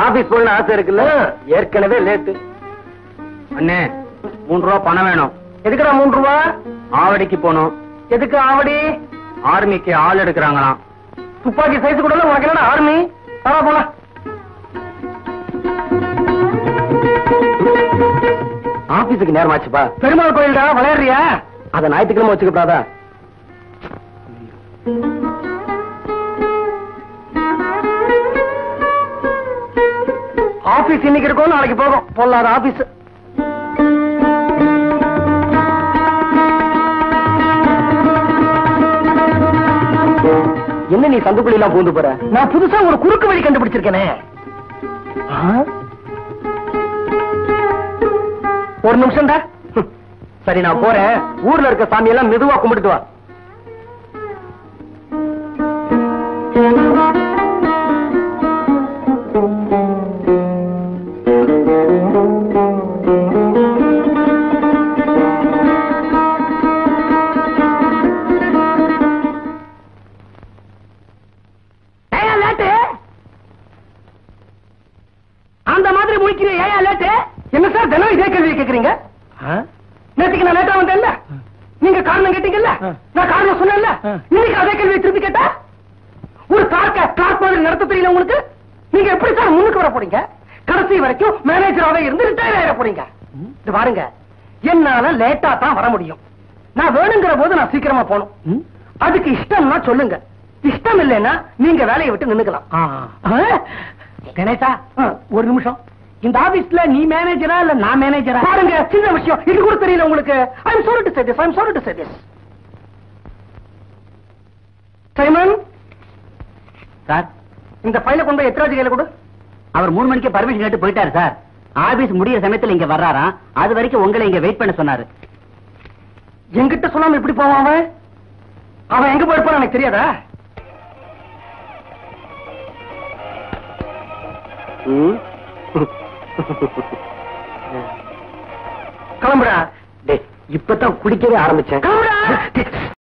Office போகணும்னு ஆசை இருக்குல்ல ஏற்கனவே லேட்டு அண்ணே மூணு ரூபா பணம் வேணும் எதுக்குடா மூணு ரூபா ஆவடிக்கு போகணும் எதுக்கு ஆவடி ஆர்மிக்கு ஆள் எடுக்கிறாங்களாம் துப்பாக்கி சைஸ் கூட உனக்கு என்னடா ஆர்மி வா போலாம் ஆபீஸுக்கு நேரமாச்சுப்பா பெருமாள் கோயில்டா விளையாடுறியா அத ஞாயிற்றுக்கிழமை வச்சுக்கப்படாதா ஆபீஸ் இன்னைக்கு இருக்கும் நாளைக்கு போகும் பொல்லாத ஆபீஸ் என்ன நீ சந்துக்குள்ள எல்லாம் பூந்து போற நான் புதுசா ஒரு குறுக்கு வழி கண்டுபிடிச்சிருக்கேனே ஆ? ஒரு நிமிஷம்டா ஹம். சரி நான் போறேன் ஊர்ல இருக்க சாமி எல்லாம் மெதுவா கும்பிட்டு வா ஏன் லேட்டு அந்த மாதிரி முடிக்கிறீ ஏன் லேட்டு என்ன சார் தினம் இதே கேள்வி கேக்குறீங்க நேற்றுக்கு நான் லேட்டா வந்தேன்ல நீங்க காரணம் கேட்டீங்கல்ல நான் காரணம் சொன்னேன்ல இன்னைக்கு அதே கேள்வி திருப்பி கேட்டா ஒரு கார்க்க கார்க் மாதிரி நடத்த தெரியல உங்களுக்கு நீங்க எப்படி சார் முன்னுக்கு வர போறீங்க கடைசி வரைக்கும் மேனேஜராவே இருந்து ரிட்டையர் ஆயிட போறீங்க இது பாருங்க என்னால லேட்டா தான் வர முடியும் நான் வேணுங்கிற போது நான் சீக்கிரமா போகணும் அதுக்கு இஷ்டம்னா சொல்லுங்க இஷ்டம் இல்லைன்னா நீங்க வேலையை விட்டு நின்னுக்கலாம் ஆ? கணேசா ஒரு நிமிஷம் இந்த ஆபீஸ்ல நீ மேனேஜரா இல்ல நான் மேனேஜரா பாருங்க சின்ன விஷயம் இது கூட தெரியல உங்களுக்கு I am sorry to say this I am sorry to say this Simon sir இந்த ஃபைல கொண்டு போய் எத்ராஜி கையில கொடு அவர் மூணு மணிக்கு பர்மிஷன் கேட்டு போயிட்டாரு சார் ஆபீஸ் முடியிற சமயத்துல இங்க வர்றாராம் அது வரைக்கும் உங்களை இங்க வெயிட் பண்ண சொன்னாரு என்கிட்ட சொல்லாம எப்படி போவான் அவன் அவன் எங்க போயிருப்பான் எனக்கு தெரியாதா கிளம்புடா இப்பதான் குடிக்கவே ஆரம்பிச்சேன் கிளம்புடா